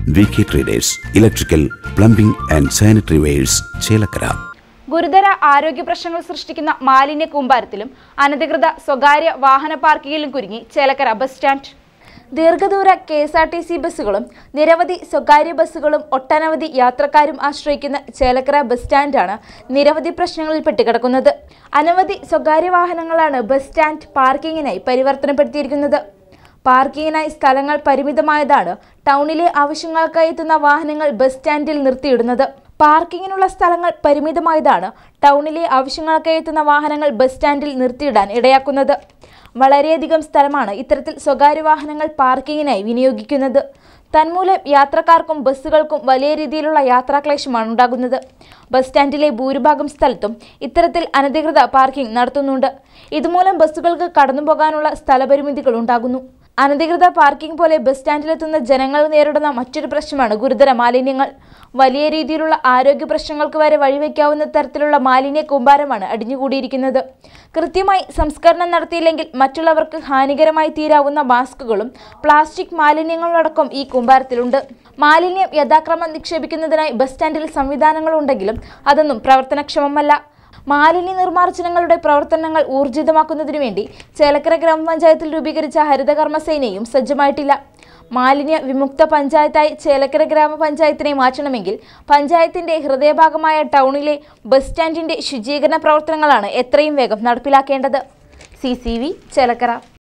V K traders electrical plumbing and sanitary wares Chelakkara ഗുരുതര ആരോഗ്യ പ്രശ്നങ്ങൾ സൃഷ്ടിക്കുന്ന മാലിന്യ കൂമ്പാരത്തിലും അനധികൃത സ്വകാര്യ വാഹന പാർക്കിങ്ങിലും കുരുങ്ങി ചേലക്കര ബസ് സ്റ്റാൻഡ് ദീർഘദൂര K S R T C ബസ്സുകളും നിരവധി സ്വകാര്യ ബസ്സുകളും ഒട്ടനവധി യാത്രക്കാരും ആശ്രയിക്കുന്ന ചേലക്കര ബസ് സ്റ്റാൻഡാണ് നിരവധി പ്രശ്നങ്ങളിൽ പെട്ടുകിടക്കുന്നത് അനവധി സ്വകാര്യ വാഹനങ്ങളാണ് ബസ് സ്റ്റാൻഡ് പാർക്കിങ്ങിനായി പരിവർത്തനപ്പെടുത്തിയിരിക്കുന്നത് പാർക്കിങ്ങിനായി സ്ഥലങ്ങൾ പരിമിതമായതാണ് ടൗണിലെ ആവശ്യങ്ങൾക്കായി എത്തുന്ന വാഹനങ്ങൾ ബസ് സ്റ്റാൻഡിൽ നിർത്തിയിടുന്നത് പാർക്കിങ്ങിനുള്ള സ്ഥലങ്ങൾ പരിമിതമായതാണ് ടൗണിലെ ആവശ്യങ്ങൾക്കായി എത്തുന്ന വാഹനങ്ങൾ ബസ് സ്റ്റാൻഡിൽ നിർത്തിയിടാൻ ഇടയാക്കുന്നത് വളരെയധികം സ്ഥലമാണ് ഇത്തരത്തിൽ സ്വകാര്യ വാഹനങ്ങൾ പാർക്കിങ്ങിനായി വിനിയോഗിക്കുന്നത് തന്മൂലം യാത്രക്കാർക്കും ബസ്സുകൾക്കും വലിയ രീതിയിലുള്ള യാത്രാക്ലേശമാണ് ഉണ്ടാകുന്നത് ബസ് സ്റ്റാൻഡിലെ ഭൂരിഭാഗം സ്ഥലത്തും ഇത്തരത്തിൽ അനധികൃത പാർക്കിംഗ് നടത്തുന്നുണ്ട് ഇതുമൂലം ബസ്സുകൾക്ക് കടന്നുപോകാനുള്ള സ്ഥലപരിമിതികൾ ഉണ്ടാകുന്നു അനധികൃത പാർക്കിംഗ് പോലെ ബസ് സ്റ്റാൻഡിലെത്തുന്ന ജനങ്ങൾ നേരിടുന്ന മറ്റൊരു പ്രശ്നമാണ് ഗുരുതര മാലിന്യങ്ങൾ വലിയ രീതിയിലുള്ള ആരോഗ്യ പ്രശ്നങ്ങൾക്ക് വരെ വഴിവെക്കാവുന്ന തരത്തിലുള്ള മാലിന്യ കൂമ്പാരമാണ് അടിഞ്ഞുകൂടിയിരിക്കുന്നത് കൃത്യമായി സംസ്കരണം നടത്തിയില്ലെങ്കിൽ മറ്റുള്ളവർക്ക് ഹാനികരമായി തീരാവുന്ന മാസ്കുകളും പ്ലാസ്റ്റിക് മാലിന്യങ്ങളടക്കം ഈ കൂമ്പാരത്തിലുണ്ട് മാലിന്യം യഥാക്രമം നിക്ഷേപിക്കുന്നതിനായി ബസ് സ്റ്റാൻഡിൽ സംവിധാനങ്ങളുണ്ടെങ്കിലും അതൊന്നും പ്രവർത്തനക്ഷമമല്ല മാലിന്യ നിർമ്മാർജ്ജനങ്ങളുടെ പ്രവർത്തനങ്ങൾ ഊർജിതമാക്കുന്നതിനു വേണ്ടി ചേലക്കര ഗ്രാമപഞ്ചായത്തിൽ രൂപീകരിച്ച ഹരിതകർമ്മസേനയും സജ്ജമായിട്ടില്ല മാലിന്യ വിമുക്ത പഞ്ചായത്തായി ചേലക്കര ഗ്രാമപഞ്ചായത്തിനെ മാറ്റണമെങ്കിൽ പഞ്ചായത്തിന്റെ ഹൃദയഭാഗമായ ടൗണിലെ ബസ് സ്റ്റാൻഡിന്റെ ശുചീകരണ പ്രവർത്തനങ്ങളാണ് എത്രയും വേഗം നടപ്പിലാക്കേണ്ടത് സി സി വി ചേലക്കര